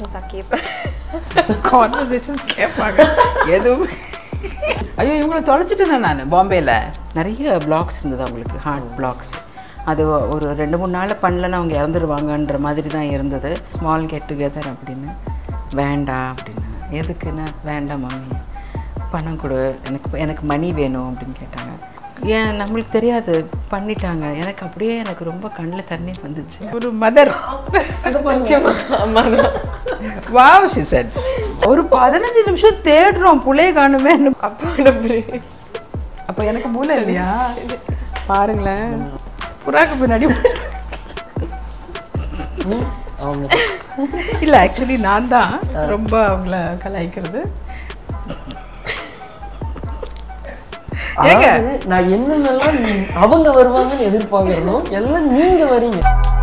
கான்வர்சேஷன்ஸாக கேட்பேன் கான்வர்சேஷன்ஸ் கேட்பாங்க எதுவும் ஐயோ இவங்களை தொலைச்சிட்டேன் நான் பாம்பேயில் நிறைய பிளாக்ஸ் இருந்தது அவங்களுக்கு ஹார்ட் பிளாக்ஸ் அது ஒரு ரெண்டு மூணு நாள் பண்ணலன்னா அவங்க இறந்துருவாங்கன்ற மாதிரி தான் இருந்தது ஸ்மால் கெட் டுகெதர் அப்படின்னு வேண்டாம் அப்படின்னு எதுக்குன்னா வேண்டாம் மம்மி பணம் கொடு எனக்கு எனக்கு மணி வேணும் அப்படின்னு கேட்டாங்க ஏன் நம்மளுக்கு தெரியாது பண்ணிட்டாங்க எனக்கு அப்படியே எனக்கு ரொம்ப கண்ணில் தண்ணி வந்துச்சு ஒரு மதர் வாவ் ஷி செட் ஒரு பதினஞ்சு நிமிஷம் தேடுறோம் புள்ளைய காணுமே அப்போட அப்போ எனக்கு மூளை இல்லையா பாருங்களேன் புறாக்கு பின்னாடி அவங்க இல்லை ஆக்சுவலி நான் தான் ரொம்ப அவங்கள கலாய்க்கிறது ஏங்க அதாவது நான் என்னென்னலாம் நீ- அவங்க வருவாங்கன்னு எதிர்பார்க்கறனோ எல்லாம் நீங்க வரீங்க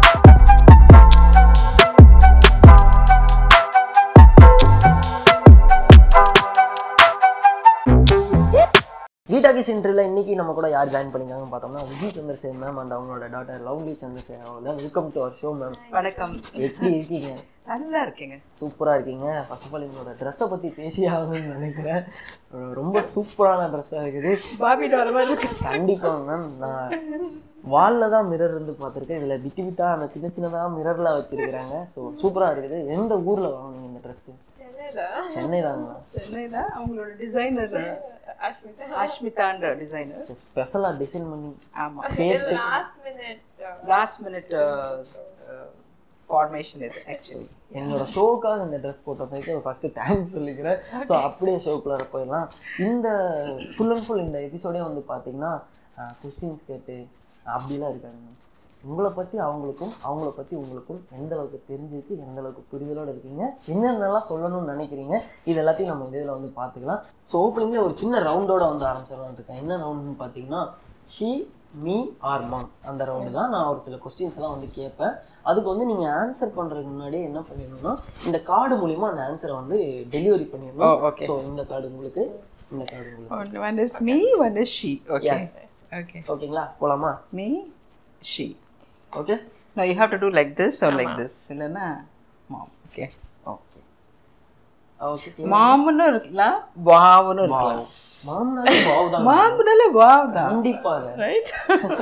கீதாகி சென்டரில் இன்னைக்கு நம்ம கூட யார் ஜாயின் பண்ணிருக்காங்கன்னு பார்த்தோம்னா விஜய் சந்திரசேகர் மேம் அண்ட் அவங்களோட டாட்டர் லவ்லி சந்திரசேகர் அவங்க welcome to our show ma'am வணக்கம் எப்படி இருக்கீங்க நல்லா இருக்கீங்க சூப்பரா இருக்கீங்க ஃபர்ஸ்ட் ஆஃப் ஆல் என்னோட ட்ரெஸ்ஸை பத்தி பேசி ஆகணும்னு நினைக்கிறேன் அஹ் ரொம்ப சூப்பரான ட்ரெஸ்ஸாக இருக்குது பாபிட்டு வர மாதிரி இருக்கு கண்டிப்பா மேம் நான் வால்ல தான் மிரர் இருந்து பார்த்துருக்கேன் இதுல விட்டு விட்டா அந்த சின்ன சின்னதா மிரர்ல வச்சிருக்கிறாங்க ஸோ சூப்பரா இருக்குது எந்த ஊர்ல வாங்குனீங்க இந்த ட்ரெஸ் சென்னை தாங்களா சென்னையில் அவங்களோட டிசைனர் அஷ்மிதான்ற டிசைனர் ஸ்பெஷலா டிசைன் பண்ணி ஆமாம் கேட்டு லாஸ்ட் மினிட் ஃபார்மேஷன் இது ஆக்சுவலி என்னோட ஷோக்காக இந்த ட்ரெஸ் போட்டதுக்கு ஃபர்ஸ்ட் தேங்க்ஸ் சொல்லிக்கிறேன் ஸோ அப்படியே ஷோக்குள்ளார போயிடலாம் இந்த ஃபுல் அண்ட் ஃபுல் இந்த எபிசோடே வந்து பார்த்தீங்கன்னா கொஸ்டின்ஸ் கேட்டு அப்படிலாம் இருக்காங்க உங்களை பற்றி அவங்களுக்கும் அவங்கள பற்றி உங்களுக்கும் எந்த அளவுக்கு தெரிஞ்சிருக்கு எந்த அளவுக்கு புரிதலோடு இருக்கீங்க என்னென்னலாம் சொல்லணும்னு நினைக்கிறீங்க இது எல்லாத்தையும் நம்ம இதில் வந்து பார்த்துக்கலாம் ஸோ ஓப்பனிங்கில் ஒரு சின்ன ரவுண்டோட வந்து ஆரம்பிச்சிடலாம்னு இருக்கேன் என்ன ரவுண்டுன்னு பார்த்தீங்கன்னா ஷீ மீ ஆர் மாம் அந்த ரவுண்டு தான் நான் ஒரு சில கொஸ்டின்ஸ் எல்லாம் வந்து கேட்பேன் அதுக்கு வந்து நீங்கள் ஆன்சர் பண்ணுறதுக்கு முன்னாடியே என்ன பண்ணிடணும்னா இந்த கார்டு மூலிமா அந்த ஆன்சரை வந்து டெலிவரி ஓ பண்ணிடணும் ஓகே ஸோ இந்த கார்டு உங்களுக்கு இந்த கார்டு உங்களுக்கு one is me one is she okay Yes. Okay ஓகேங்களா போலாமா me she okay No, you have to do like this or like this. இல்லைன்னா மாம் ஓகே ஓகே ஓகே மாம்னு இருக்கலாம் வாவுன்னு இருக்கலாம் மாமனாலே வாவ் தான் மாம்புனால வாவ் தான் கண்டிப்பாக ரைட்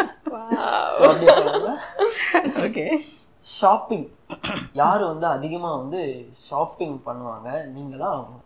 ஓகே ஷாப்பிங் யார் வந்து அதிகமா வந்து ஷாப்பிங் பண்ணுவாங்க நீங்களா அவங்க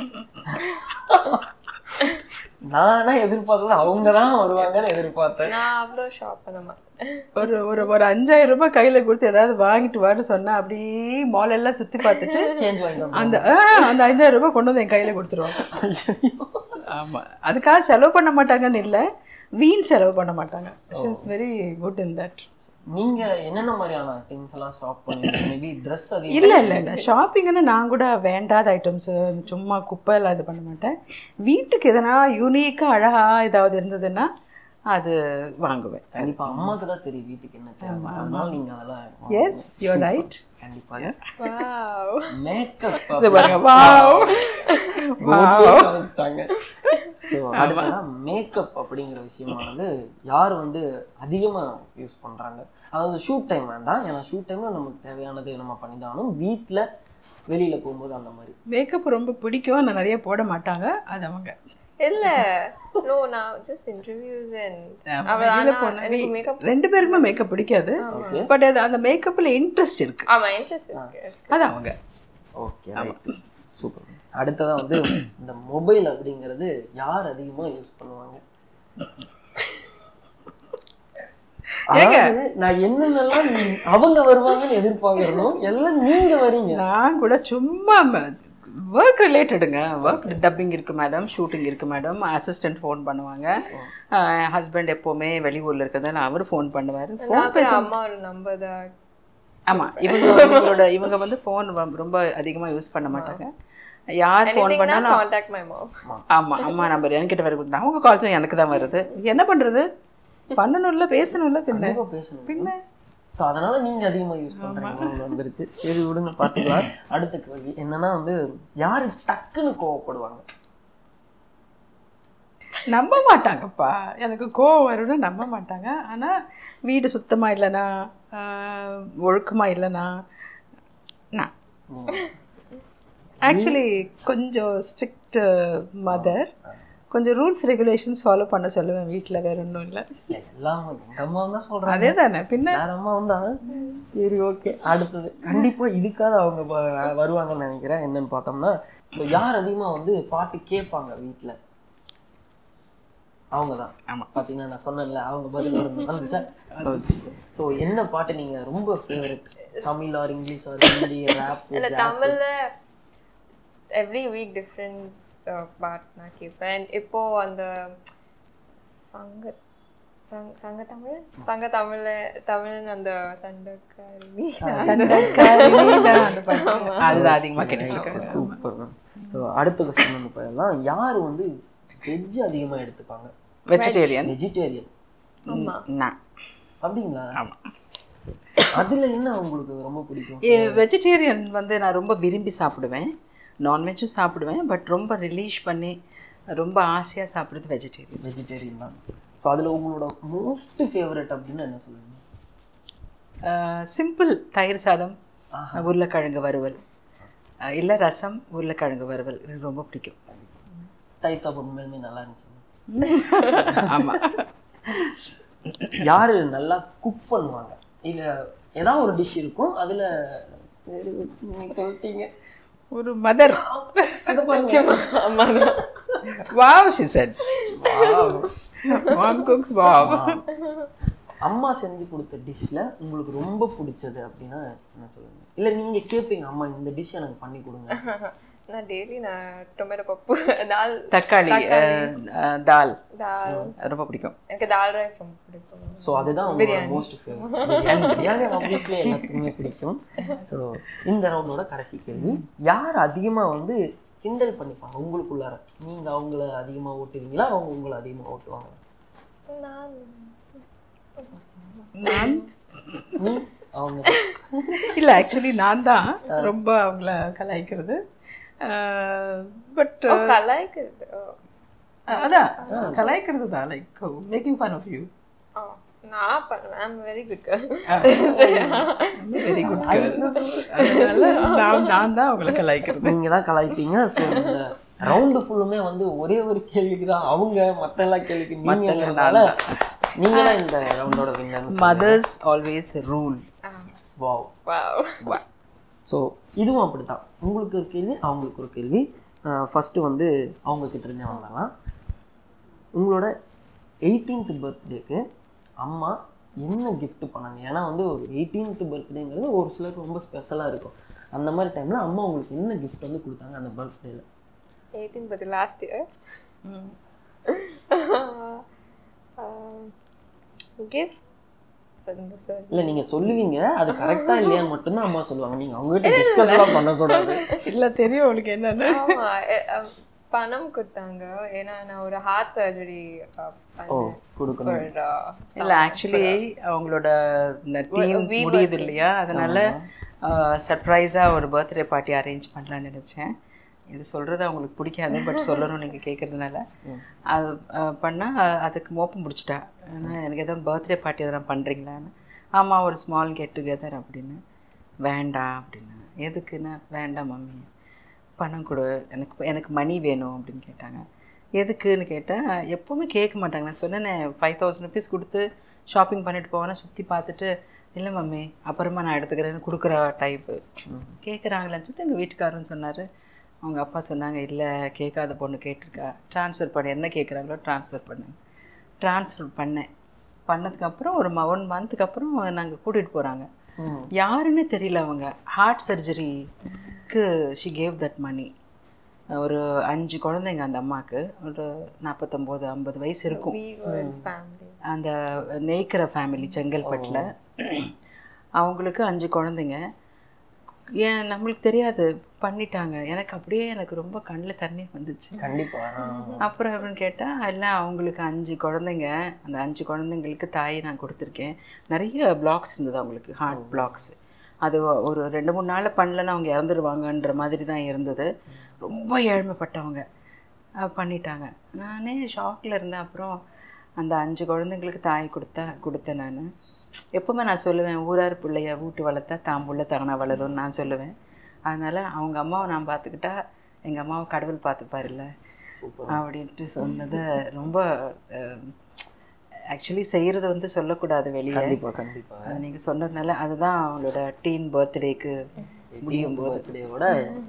நானா எதிர்பார்த்தது அவங்க தான் வருவாங்கன்னு எதிர்பார்த்தேன் நான் அவ்வளோ ஷாப் பண்ண மாட்டேன் ஒரு ஒரு ஒரு அஞ்சாயிரம் ரூபாய் கையில கொடுத்து ஏதாவது வாங்கிட்டு வான்னு சொன்னா அப்படியே மால் எல்லாம் சுத்தி பார்த்துட்டு சேஞ்ச் வாங்கிட்டு அந்த ஆ, அந்த அஞ்சாயிரம் ரூபாய் கொண்டு வந்து என் கையில கொடுத்துருவாங்க ஆமா அதுக்காக செலவு பண்ண மாட்டாங்கன்னு இல்லை வீண் செலவு பண்ண மாட்டாங்க is very good in that நீங்க என்னென்ன மாதிரியான திங்ஸ் எல்லாம் ஷாப் பண்ணுவீங்க மேபி ட்ரெஸ் அதிகம் இல்ல இல்ல இல்ல ஷாப்பிங்னு நான் கூட வேண்டாத ஐட்டம்ஸ் சும்மா குப்பை எல்லாம் இது பண்ண மாட்டேன் வீட்டுக்கு எதனா யூனிக்கா அழகா ஏதாவது இருந்ததுன்னா அது வாங்குவேன் கண்டிப்பா அம்மாக்கு தான் தெரியும் வீட்டுக்கு என்ன தேவை அதனால நீங்க அதெல்லாம் எஸ் யூர் ரைட் கண்டிப்பாக வாவ் மேக்கப் இது பாருங்க வாவ் வச்சுட்டாங்க ஸோ அடுத்ததான் மேக்கப் அப்படிங்கிற விஷயமானது யார் வந்து அதிகமா யூஸ் பண்றாங்க அதாவது ஷூட் டைம் வேண்டாம் ஏன்னா ஷூட் டைம்ல நமக்கு தேவையானது நம்ம பண்ணிதானும் வீட்ல வெளியில போகும்போது அந்த மாதிரி மேக்கப் ரொம்ப பிடிக்கும் நான் நிறைய போட மாட்டாங்க அது அவங்க இல்ல நோ நான் ஜஸ்ட் இன்டர்வியூஸ் அண்ட் ஆமா, அவ வெளியில ஆனா போனா எனக்கு மேக்கப் ரெண்டு பேருக்குமே மேக்கப் பிடிக்காது ஓகே பட் அது அந்த மேக்கப்ல இன்ட்ரெஸ்ட் இருக்கு ஆமா இன்ட்ரெஸ்ட் இருக்கு அது அவங்க ஓகே சூப்பர் அடுத்ததா வந்து இந்த மொபைல் அப்படிங்கிறது யார் அதிகமா யூஸ் பண்ணுவாங்க அதாவது நான் என்னென்னலாம் நீ- அவங்க வருவாங்கன்னு எதிர்பார்க்கறனோ எல்லாம் நீங்க வரீங்க நான் கூட சும்மா ஒர்க் ரிலேட்டடுங்க ஒர்க் டப்பிங் இருக்கு மேடம் ஷூட்டிங் இருக்கு மேடம் அசிஸ்டன்ட் ஃபோன் பண்ணுவாங்க ஹஸ்பண்ட் எப்போவுமே வெளியூர்ல இருக்கிறதால அவர் ஃபோன் பண்ணுவார் ஃபோன் நான் கூட அம்மா ஒரு நம்பர் தான் ஆமா இவங்க இவங்களோட இவங்க வந்து ஃபோன் ரொம்ப அதிகமா யூஸ் பண்ண மாட்டாங்க யார் ஃபோன் பண்ணாலும் காண்டாக்ட் மை மாம் ஆமா அம்மா நம்பர் என்கிட்ட வர கொடுத்தா அவங்க கால்ஸும் எனக்கு தான் வருது என்ன பண்றது பண்ணணும்ல பேசணும்ல பின்ன கண்டிப்பா பேசணும் பின்ன ஸோ அதனால நீங்க அதிகமா யூஸ் பண்றீங்க வந்துருச்சு சரி விடுங்க பார்த்துக்கலாம் அடுத்த கேள்வி என்னன்னா வந்து யாரு டக்குன்னு கோவப்படுவாங்க நம்ப மாட்டாங்கப்பா எனக்கு கோவம் வரும்னு நம்ப மாட்டாங்க ஆனா வீடு சுத்தமா இல்லைனா ஆஹ், ஒழுக்கமா இல்லைனா நான் ஆக்சுவலி கொஞ்சம் ஸ்ட்ரிக்ட் மதர் கொஞ்சம் ரூல்ஸ் ரெகுலேஷன்ஸ் ஃபாலோ பண்ண சொல்லுவேன் வீட்டில் வேற ஒன்றும் இல்லை எல்லாம் எங்க அம்மா தான் சொல்றாங்க அதே தானே பின்ன வேற அம்மா வந்தா சரி ஓகே அடுத்தது கண்டிப்பா இதுக்காக அவங்க வ- வருவாங்கன்னு நினைக்கிறேன் என்னன்னு பார்த்தோம்னா இப்போ யார் அதிகமா வந்து பாட்டு கேட்பாங்க வீட்ல அவங்க தான் ஆமா. பார்த்தீங்கன்னா நான் சொன்னேன்ல அவங்க பதில் வந்துச்சா ஸோ என்ன பாட்டு நீங்க ரொம்ப favourite Tamil or English or Hindi rap இல்ல தமிழ்ல எவ்ரி வீக் டிஃப்ரெண்ட் பாட் நான் கேட்பேன் இப்போ அந்த சங்க சங் சங்க தமிழ் சங்க தமிழ்ல தமிழ் அந்த சண்டைக்காரி அதுதான் அதிகமாக கேட்டுருக்காங்க சூப்பர் ஸோ அடுத்த கொஸ்டின் வந்து போயிடலாம் யார் வந்து வெஜ் அதிகமா எடுத்துப்பாங்க வெஜிடேரியன் வெஜிடேரியன் நான் அப்படிங்களா ஆமா அதுல என்ன உங்களுக்கு ரொம்ப பிடிக்கும் வெஜிடேரியன் வந்து நான் ரொம்ப விரும்பி சாப்பிடுவேன் நான்வெஜ்ஜும் சாப்பிடுவேன் பட் ரொம்ப ரிலீஸ் பண்ணி ரொம்ப ஆசையாக சாப்பிடுறது வெஜிடேரியன் வெஜிடேரியன் தான் ஸோ அதுல உங்களோட மோஸ்ட் ஃபேவரட் அப்படின்னு என்ன சொல்லுவீங்க சிம்பிள் தயிர் சாதம் உருளைக்கிழங்கு வறுவல் அஹ் இல்ல ரசம் உருளைக்கிழங்கு வறுவல் எனக்கு ரொம்ப பிடிக்கும் தயிர் சாப்பாடு உண்மையிலுமே நல்லா இருந்துச்சு ஆமா யாரு நல்லா குக் பண்ணுவாங்க இல்ல ஏதாவது ஒரு டிஷ் இருக்கும் அதுல very good. நீங்க சொல்லிட்டீங்க ஒரு mother wow she said mom cooks wow அம்மா செஞ்சு கொடுத்த டிஷ்ல உங்களுக்கு ரொம்ப பிடிச்சது அப்படின்னா என்ன சொல்லுங்க இல்ல நீங்க கேட்பீங்க அம்மா இந்த டிஷ் எனக்கு பண்ணி கொடுங்க நான் டெய்லி நான் டொமேட்டோ பப்பு தால் தக்காளி அஹ், அஹ், தால் தால் ரொம்ப பிடிக்கும் எனக்கு தால் ரைஸ் ரொம்ப பிடிக்கும் ஸோ அதுதான் உங்களோட மோஸ்ட் ஃபேவரட் பிரியாணி ஆப்வியஸ்லி எல்லாத்துக்குமே பிடிக்கும் ஸோ இந்த ரவுண்டோட கடைசி கேள்வி யார் அதிகமா வந்து கிண்டல் பண்ணிப்பாங்க உங்களுக்குள்ளார நீங்க அவங்கள அதிகமா ஓட்டுவீங்களா அவங்க உங்களை அதிகமா ஓட்டுவாங்க நான் நான் நீ அவங்க இல்ல ஆக்சுவலி நான் தான் ரொம்ப அவங்கள கலாய்க்கிறது பட் ஓ கலாய்க்கிறது ஓ. அதான் கலாய்க்கிறது தான் like making fun of you ஓ நான் பண்ணுவேன் I'm very good very good அதனால நான் நான் தான் அவங்கள கலாய்க்கிறது நீங்க தான் கலாய்ப்பீங்க ஸோ இந்த ரவுண்டு ஃபுல்லுமே வந்து ஒரே ஒரு கேள்விக்கு தான் அவங்க மத்த எல்லா கேள்விக்கு நீங்கனால நீங்க தான் இந்த ரவுண்டோட winner mothers always rule wow wow so இதுவும் அப்படித்தான் உங்களுக்கு ஒரு கேள்வி அவங்களுக்கு ஒரு கேள்வி ஃபஸ்ட்டு வந்து அவங்க கிட்ட இருந்தே வந்தாலாம் உங்களோட எயிட்டீன்த் பர்த்டேக்கு அம்மா என்ன gift பண்ணாங்க ஏன்னா வந்து ஒரு எயிட்டீன்த் பர்த்டேங்கிறது ஒரு சிலருக்கு ரொம்ப ஸ்பெஷலாக இருக்கும் அந்த மாதிரி டைமில் அம்மா உங்களுக்கு என்ன gift வந்து கொடுத்தாங்க அந்த பர்த்டேல எயிட்டீன் பத்தி லாஸ்ட் இயர் கிஃப்ட் இந்த சார் இல்லை நீங்கள் சொல்லுவீங்க அது கரெக்டாக இல்லையான்னு மட்டும்தான் அம்மா சொல்லுவாங்க நீங்கள் அவங்ககிட்ட டிஸ்கஸ்லாம் பண்ணக்கூடாது இல்ல தெரியும் உங்களுக்கு என்னன்னு ஆமா எ- அ, பணம் கொடுத்தாங்க ஏன்னா நான் ஒரு ஹார்ட் சர்ஜரி ஓ கொடுக்கணும் பண்ணேன் இல்ல ஆக்சுவலி அவங்களோட இந்த டீம் முடியுது இல்லையா அதனால சர்ப்ரைஸா ஒரு பர்த்டே பார்ட்டி அரேஞ்ச் பண்ணலாம்னு நினைச்சேன் இது சொல்றது அவங்களுக்கு பிடிக்காது பட் சொல்லணும் நீங்க கேட்கறதுனால அது அஹ், பண்ணா அஹ், அதுக்கு மோப்பம் பிடிச்சிட்டா ஆனா எனக்கு எதாவது பர்த்டே பார்ட்டி எதனா பண்றீங்களான்னு ஆமா ஒரு ஸ்மால் கெட் டுகெதர் அப்படின்னு வேண்டாம் அப்படின்னு எதுக்குன்னா வேண்டாம் மம்மி பணம் கொடு எனக்கு எனக்கு மணி வேணும் அப்படின்னு கேட்டாங்க எதுக்குன்னு கேட்டேன் எப்போவுமே கேட்க மாட்டாங்க நான் சொன்னேனே ஃபைவ் தௌசண்ட் ருபீஸ் கொடுத்து ஷாப்பிங் பண்ணிட்டு போவேன்னா சுற்றி பார்த்துட்டு இல்லை மம்மி அப்புறமா நான் எடுத்துக்கிறேன்னு கொடுக்குற டைப்பு கேட்குறாங்களேன்னு சொல்லிட்டு எங்கள் வீட்டுக்காரரும் சொன்னார் அவங்க அப்பா சொன்னாங்க இல்லை கேட்காத பொண்ணு கேட்டிருக்கா ட்ரான்ஸ்ஃபர் பண்ண என்ன கேட்குறாங்களோ ட்ரான்ஸ்ஃபர் பண்ணு ட்ரான்ஸ்ஃபர் பண்ணேன் பண்ணதுக்கப்புறம் ஒரு ஒன் மந்த்துக்கு அப்புறம் நாங்கள் கூட்டிகிட்டு போகிறாங்க ம். யாருன்னே தெரியல அவங்க ஹார்ட் சர்ஜரிக்கு ஷி கேவ் தட் மணி ஒரு அஞ்சு குழந்தைங்க அந்த அம்மாவுக்கு ஒரு நாற்பத்தொம்போது ஐம்பது வயசு இருக்கும் வீவர்ஸ் ஃபேமிலி அந்த நெய்க்கிற ஃபேமிலி செங்கல்பட்டில் அவங்களுக்கு அஞ்சு குழந்தைங்க ஏன் நம்மளுக்கு தெரியாது பண்ணிட்டாங்க எனக்கு அப்படியே எனக்கு ரொம்ப கண்ணில் தண்ணி வந்துச்சு கண்டிப்பா ஆ. அப்புறம் எப்படின்னு கேட்டால் எல்லாம் அவங்களுக்கு அஞ்சு குழந்தைங்க அந்த அஞ்சு குழந்தைங்களுக்கு தாய் நான் கொடுத்துருக்கேன் நிறைய பிளாக்ஸ் இருந்தது அவங்களுக்கு ஹார்ட் பிளாக்ஸ் அது ஒரு ரெண்டு மூணு நாளில் பண்ணலன்னா அவங்க இறந்துருவாங்கன்ற மாதிரி தான் இருந்தது ரொம்ப ஏழ்மைப்பட்டவங்க அஹ் பண்ணிட்டாங்க நானே ஷாக்கில் இருந்தேன் அப்புறம் அந்த அஞ்சு குழந்தைங்களுக்கு தாய் கொடுத்தா கொடுத்தேன் நான் எப்பவுமே நான் சொல்லுவேன் ஊரார் பிள்ளைய வீட்டு வளர்த்தா தான் புள்ள தானா வளரும்னு நான் சொல்லுவேன் அதனால் அவங்க அம்மாவை நான் பார்த்துக்கிட்டா எங்கள் அம்மாவை கடவுள் பார்த்துப்பாருல்ல அப்படின்ட்டு சொன்னதை ரொம்ப ஆக்சுவலி செய்கிறத வந்து சொல்லக்கூடாது வெளியே கண்டிப்பா கண்டிப்பா அது நீங்கள் சொன்னதுனால அதுதான் அவங்களோட டீன் பர்த்டேக்கு முடியும் போது பர்த்டேவோட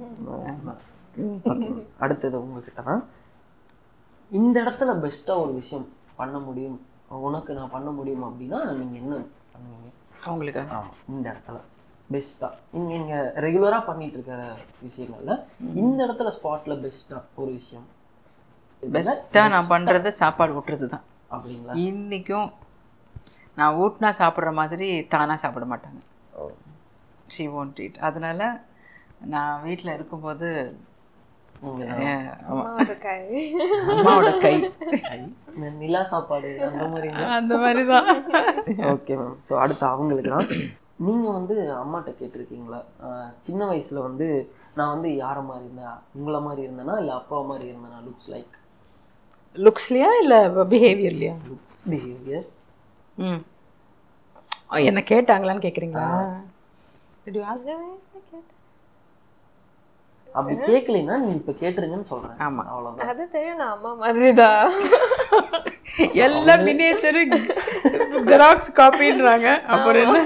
அடுத்தது உங்ககிட்ட தான் இந்த இடத்துல பெஸ்டா ஒரு விஷயம் பண்ண முடியும் உனக்கு நான் பண்ண முடியும் அப்படின்னா நீங்க என்ன பண்ணுவீங்க அவங்களுக்கு ஆமா இந்த இடத்துல பெஸ்டா நீங்க நீங்க ரெகுலரா பண்ணிட்டு இருக்கிற விஷயங்கள்ல இந்த இடத்துல ஸ்பாட்ல பெஸ்டா ஒரு விஷயம் பெஸ்ட்டாக நான் பண்ணுறது சாப்பாடு ஊட்டுறது தான் அப்படிங்களா இன்றைக்கும் நான் ஊட்டினா சாப்பிட்ற மாதிரி தானாக சாப்பிட மாட்டாங்க ஷி won't eat அதனால நான் வீட்டில் இருக்கும்போது உங்க அஹ், ஆமா, அம்மாவோட கை அம்மாவோட கை இந்த நிலா சாப்பாடு அந்த மாதிரி அந்த மாதிரி தான் ஓகே மேம் ஸோ அடுத்து அவங்களுக்கு தான் நீங்கள் வந்து அம்மாட்ட கேட்டிருக்கீங்களா ஆஹ் சின்ன வயசில் வந்து நான் வந்து யாரை மாதிரி இருந்தேன் உங்களை மாதிரி இருந்தேனா இல்லை அப்பா மாதிரி இருந்தேனா லுக்ஸ் லைக் லுக்ஸ்லையா இல்லை பிஹேவியர்லையா லுக்ஸ் பிஹேவியர் ம் அ, என்ன கேட்டாங்களான்னு கேட்குறீங்களா சின்ன வயசுல கேட்டேன் அப்படி கேட்கலைன்னா நீங்க இப்போ கேட்டுருங்கன்னு சொல்கிறேன் ஆமா. அவ்வளோதான் அது தெரியும் நான் அம்மா மாதிரிதான் எல்லா மினியேச்சரு ஜெராக்ஸ் காப்பின்றாங்க அப்புறம் என்ன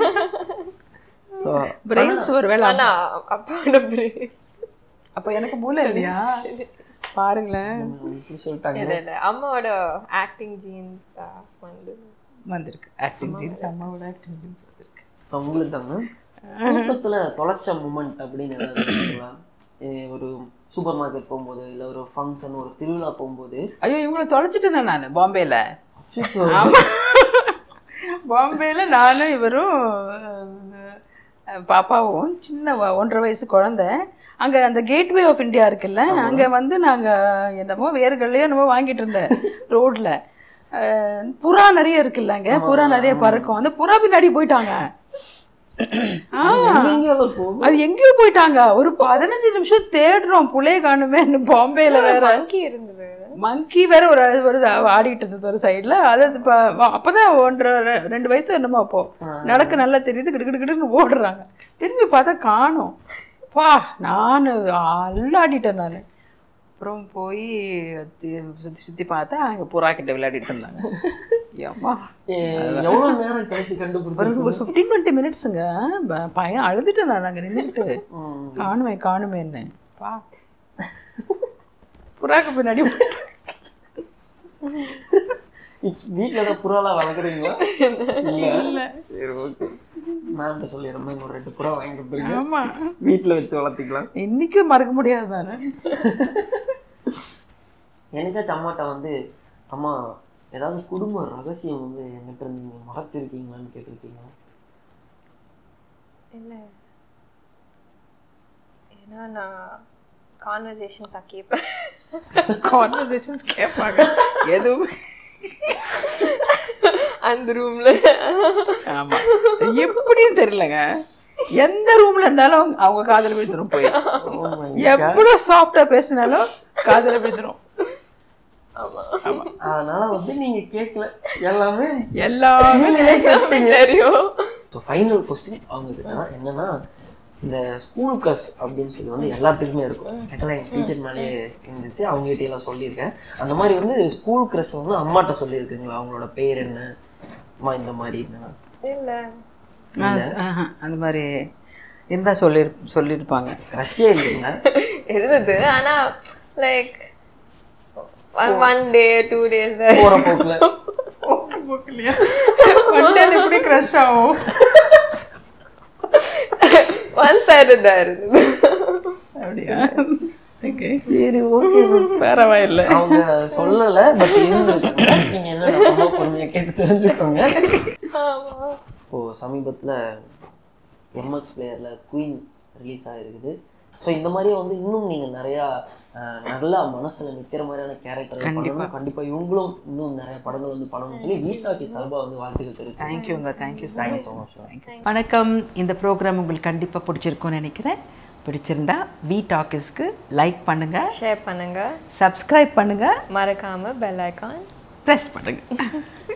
ஸோ பிரெயின்ஸ் ஒரு வேலை ஆனா அப்பாவோட brain. அப்போ எனக்கு மூளை இல்லையா பாருங்களேன் இப்படி சொல்லிட்டாங்க இல்ல இல்ல அம்மாவோட ஆக்டிங் ஜீன்ஸ் தான் வந்து வந்திருக்கு ஆக்டிங் ஜீன்ஸ் அம்மாவோட ஆக்டிங் ஜீன்ஸ் வந்திருக்கு ஸோ உங்களுக்கு தாங்க கூட்டத்தில் தொலைச்ச மூமெண்ட் அப்படின்னு ஏதாவது இருக்குங்களா? ஏ, ஒரு சூப்பர் மார்க்கெட் போகும்போது இல்லை ஒரு ஃபங்க்ஷன் ஒரு திருவிழா போகும்போது ஐயோ இவங்களை தொலைச்சிட்டேனே நான் பாம்பேல ஆமா பாம்பேல நானும் இவரும் அஹ், பாப்பாவும் சின்ன வ- ஒன்றரை வயசு குழந்தை அங்க அந்த கேட்வே ஆஃப் இந்தியா இருக்குல்ல அங்க வந்து நாங்க என்னமோ வேர்கள்லயோ என்னமோ வாங்கிட்டு இருந்தேன் ரோட்ல அஹ், புறா நிறைய இருக்குல்ல அங்க புறா நிறைய பறக்கும் அந்த புறா பின்னாடி போயிட்டாங்க ஆ எங்கேயோ போகும் அது எங்கேயோ போயிட்டாங்க ஒரு பதினஞ்சு நிமிஷம் தேடுறோம் புள்ளைய காணுமே பாம்பேல வேற மங்கி இருந்தது மங்கி வேற ஒரு ஒரு ஆடிட்டு இருந்தது ஒரு சைடுல அது இப்ப வ- அப்பதான் ஒன்றரை ரெ- ரெண்டு வயசு என்னமோ அப்போ நடக்க நல்லா தெரியுது கிடு கிடு கிடுன்னு ஓடுறாங்க திரும்பி பார்த்தா காணோம் பா நான் அல்லாடிட்டேன் நான் அப்புறம் போய் சுற்றி சுற்றி பார்த்தா அங்கே புறா கிட்ட விளையாடிட்டு இருந்தாங்க ஏம்மா ஏ, எவ்வளவு நேரம் கழிச்சு கண்டுபிடிச்சு ஒரு ஒரு ஃபிஃப்டீன் டுவெண்ட்டி மினிட்ஸுங்க பையன் அழுதுட்டேன் நான் அங்கே நின்றுட்டு ம். காணுமே காணுமே என்ன பா புறாக்கு பின்னாடி இப்- வீட்ல தான் புறாலாம் வளர்க்குறீங்களா இல்ல சரி ஓகே மேம்கிட்ட சொல்லிடுறேன் ஒரு ரெண்டு புறா வாங்கி கொடுத்துருங்க ஆமா வீட்ல வச்சு வளர்த்திக்கலாம் இன்னைக்கும் மறக்க முடியாது தானே எனக்காச்சும் அம்மாட்ட வந்து அம்மா ஏதாவது குடும்ப ரகசியம் வந்து என்கிட்ட இருந்து நீங்க மறைச்சிருக்கீங்களான்னு கேட்டிருக்கீங்களா இல்ல ஏன்னா நான் கான்வர்சேஷன்ஸ் கேட்பேன் கான்வர்சேஷன்ஸ் கேட்பாங்க எதுவும் அந்த ரூம்ல ஆமா எப்படின்னு தெரியலங்க எந்த ரூம்ல இருந்தாலும் அவங்க- அவங்க காதல விழுந்துரும் போய் Oh my எவ்வளவு சாஃப்டா பேசினாலும் காதல விழுந்துரும் அதனால வந்து நீங்க கேட்கல எல்லாமே எல்லாமே தெரியும் ஸோ ஃபைனல் கொஸ்டின் அவங்க கிட்ட தான் என்னன்னா இந்த ஸ்கூல் க்ரஷ் அப்படின்னு சொல்லி வந்து எல்லாத்துக்குமே இருக்கும் ஆக்சுவலாக எங்கள் டீச்சர் மேலே இருந்துச்சு அவங்க கிட்ட எல்லாம் சொல்லியிருக்கேன் அந்த மாதிரி வந்து ஸ்கூல் க்ரஷ் வந்து அம்மாட்ட சொல்லியிருக்குங்களா அவங்களோட பேர் என்ன அம்மா இந்த மாதிரி என்னன்னா இல்ல ஆஹா, அந்த மாதிரி இருந்தா சொல்லி சொல்லியிருப்பாங்க க்ரஷ்ஷே இல்லைங்களா இருந்தது ஆனா like one day two days போகிற போக்கில் வண்டியில் எப்படி க்ரஷ் ஆகும் ஒன் சைடு தான் இருந்தது அப்படியா ஓகே சரி ஓகே பரவாயில்ல அவங்க சொல்லல பட் இருந்திருக்காங்க நீங்க என்ன ரொம்ப பொறுமையா கேட்டு தெரிஞ்சுக்கோங்க இப்போ சமீபத்துல எம்எக்ஸ் பிளேயர்ல குயின் ரிலீஸ் ஆகிருக்குது ஸோ இந்த மாதிரியே வந்து இன்னும் நீங்க நிறைய அஹ், நல்லா மனசுல நிக்கிற மாதிரியான கேரக்டர் பண்ணணும் கண்டிப்பா இவங்களும் இன்னும் நிறைய படங்கள் வந்து பண்ணணும்னு சொல்லி வீட்டாக்கி சார்பா வந்து வாழ்த்துக்கள் தெரிவிச்சு தேங்க்யூங்க thank you so much so much. வணக்கம் இந்த ப்ரோக்ராம் உங்களுக்கு கண்டிப்பாக பிடிச்சிருக்கும்னு நினைக்கிறேன் பிடிச்சிருந்தா வி டாக்கிஸ்க்கு லைக் பண்ணுங்க ஷேர் பண்ணுங்க சப்ஸ்கிரைப் பண்ணுங்க மறக்காம பெல் ஐகான் ப்ரெஸ் பண்ணுங்க